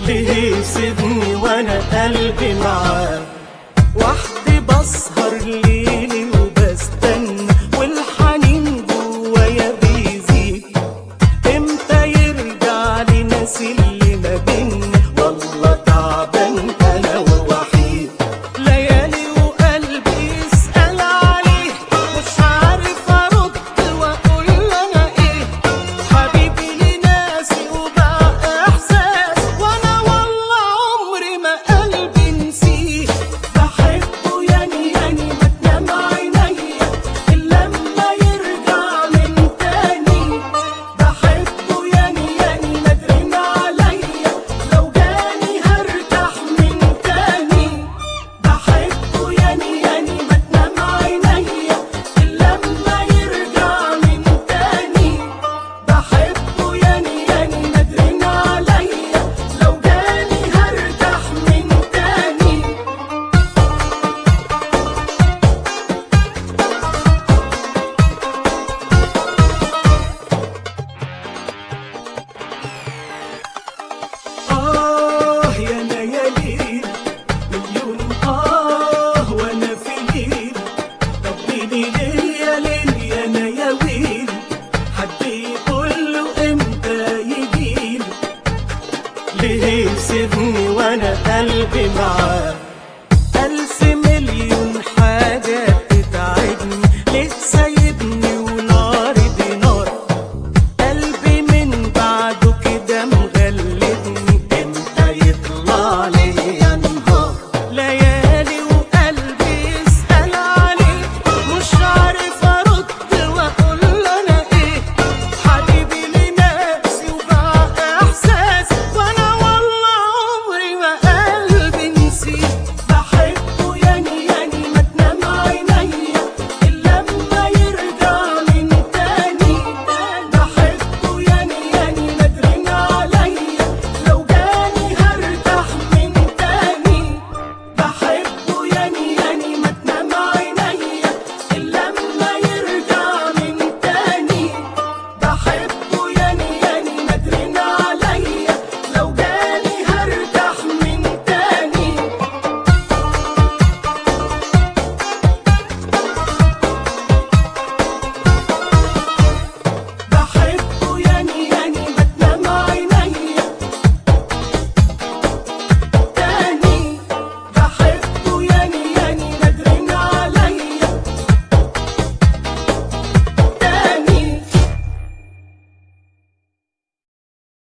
ليه يسيبني وانا قلبي معاه وحدي بسهر ليلي وبستنى والحنين جوايا بيزيد امتى يرجع لي ناس اللي ما بينا والله تعبان انا ووحيد ليالي وقلبي يسأل عليه مش عارف ارد واقول انا ايه حبيبي لناسي وبقى احساس وانا والله عمري ما قلبي نسيه بحبه يعني يعني ما تنام عينيا الا لما يرجع من تاني بحبه يعني يعني ما ترن عليا لو جاني هرتاح من تاني بحبه يعني يعني ما تنام عينيا الا لما يرجع من تاني بحبه يعني يعني ما ترن عليا لو جاني هرتاح من تاني آه يا ليالي مليون آه وأنا في ليل طب ليلي ليل يا ليل يا نياويل حد يقول له إمتى يجيلي ليه يسيبني وأنا قلبي معاه